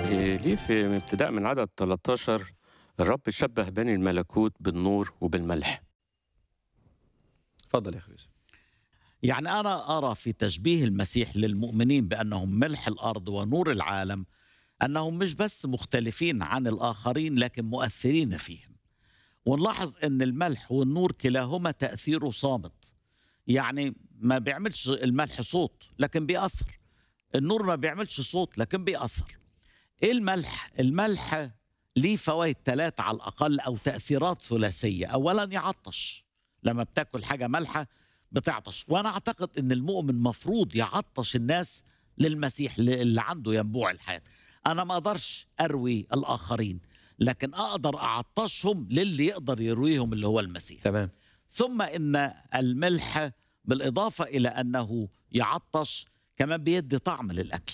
إيه، ليه في ابتداء من عدد 13 الرب شبه بني الملكوت بالنور وبالملح اتفضل يا اخي يوسف يعني أنا أرى في تشبيه المسيح للمؤمنين بأنهم ملح الأرض ونور العالم أنهم مش بس مختلفين عن الآخرين لكن مؤثرين فيهم ونلاحظ أن الملح والنور كلاهما تأثيره صامت يعني ما بيعملش الملح صوت لكن بيأثر النور ما بيعملش صوت لكن بيأثر إيه الملح؟ الملح ليه فوائد ثلاثة على الأقل أو تأثيرات ثلاثية أولا يعطش لما بتاكل حاجة مالحة بتعطش وأنا أعتقد أن المؤمن مفروض يعطش الناس للمسيح اللي عنده ينبوع الحياة أنا ما أقدرش أروي الآخرين لكن أقدر أعطشهم للي يقدر يرويهم اللي هو المسيح تمام ثم ان الملح بالاضافه الى انه يعطش كمان بيدي طعم للاكل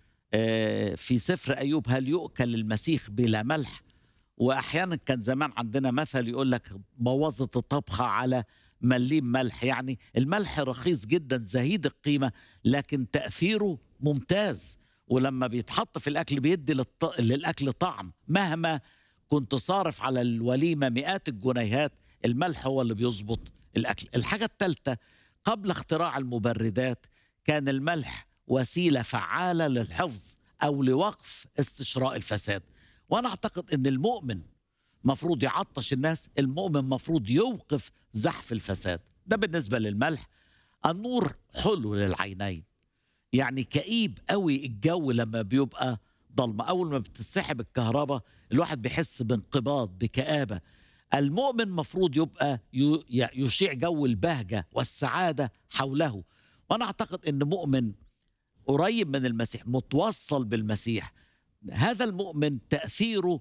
آه، في سفر ايوب هل يؤكل المسيخ بلا ملح واحيانا كان زمان عندنا مثل يقول لك بوظت الطبخه على مليم ملح يعني الملح رخيص جدا زهيد القيمه لكن تاثيره ممتاز ولما بيتحط في الاكل بيدي للط... للاكل طعم مهما كنت صارف على الوليمه مئات الجنيهات الملح هو اللي بيظبط الاكل الحاجه الثالثه قبل اختراع المبردات كان الملح وسيله فعاله للحفظ او لوقف استشراء الفساد وانا اعتقد ان المؤمن مفروض يعطش الناس المؤمن مفروض يوقف زحف الفساد ده بالنسبه للملح النور حلو للعينين يعني كئيب قوي الجو لما بيبقى ضلمه اول ما بتسحب الكهرباء الواحد بيحس بانقباض بكآبه المؤمن مفروض يبقى ي- يشيع جو البهجه والسعاده حوله وانا اعتقد ان مؤمن قريب من المسيح متوصل بالمسيح هذا المؤمن تاثيره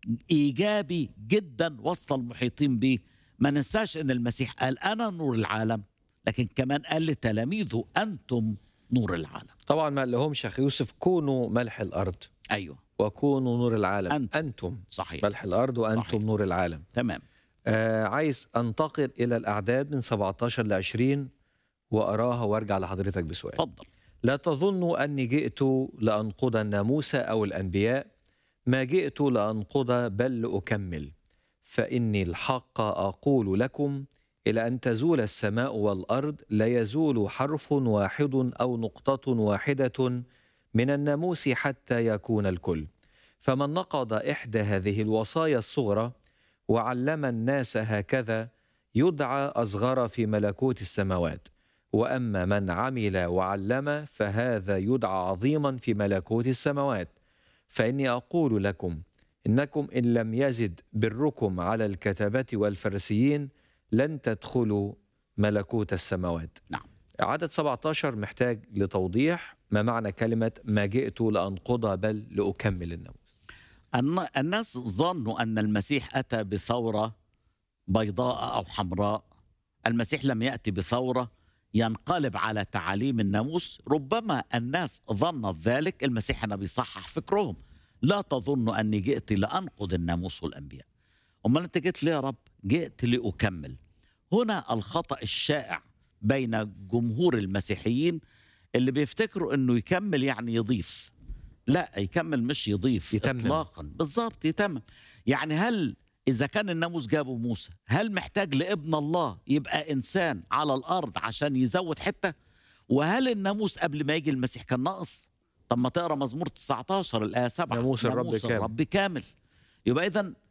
ايجابي جدا وسط المحيطين به ما ننساش ان المسيح قال انا نور العالم لكن كمان قال لتلاميذه انتم نور العالم طبعا ما لهمش يا اخي يوسف كونوا ملح الارض ايوه وكونوا نور العالم أنتم. انتم صحيح ملح الارض وانتم صحيح. نور العالم تمام آه عايز انتقل الى الاعداد من 17 ل 20 واراها وارجع لحضرتك بسؤال اتفضل لا تظنوا اني جئت لانقض الناموس او الانبياء ما جئت لانقض بل لاكمل فاني الحق اقول لكم الى ان تزول السماء والارض لا يزول حرف واحد او نقطه واحده من الناموس حتى يكون الكل فمن نقض احدى هذه الوصايا الصغرى وعلم الناس هكذا يدعى اصغر في ملكوت السماوات واما من عمل وعلم فهذا يدعى عظيما في ملكوت السماوات فاني اقول لكم انكم ان لم يزد بركم على الكتبه والفرسيين لن تدخلوا ملكوت السماوات نعم عدد 17 محتاج لتوضيح ما معنى كلمه ما جئت لانقض بل لاكمل الناموس الن- الناس ظنوا ان المسيح اتى بثوره بيضاء او حمراء المسيح لم ياتي بثوره ينقلب على تعاليم الناموس ربما الناس ظنت ذلك المسيح هنا بيصحح فكرهم لا تظنوا اني جئت لانقض الناموس والانبياء امال انت جئت ليه يا رب جئت لاكمل هنا الخطا الشائع بين جمهور المسيحيين اللي بيفتكروا انه يكمل يعني يضيف لا يكمل مش يضيف يتمم. اطلاقا بالظبط يتمم يعني هل اذا كان الناموس جابه موسى هل محتاج لابن الله يبقى انسان على الارض عشان يزود حته وهل الناموس قبل ما يجي المسيح كان ناقص طب ما تقرا مزمور 19 الايه 7 ناموس الرب كامل. الرب كامل يبقى اذا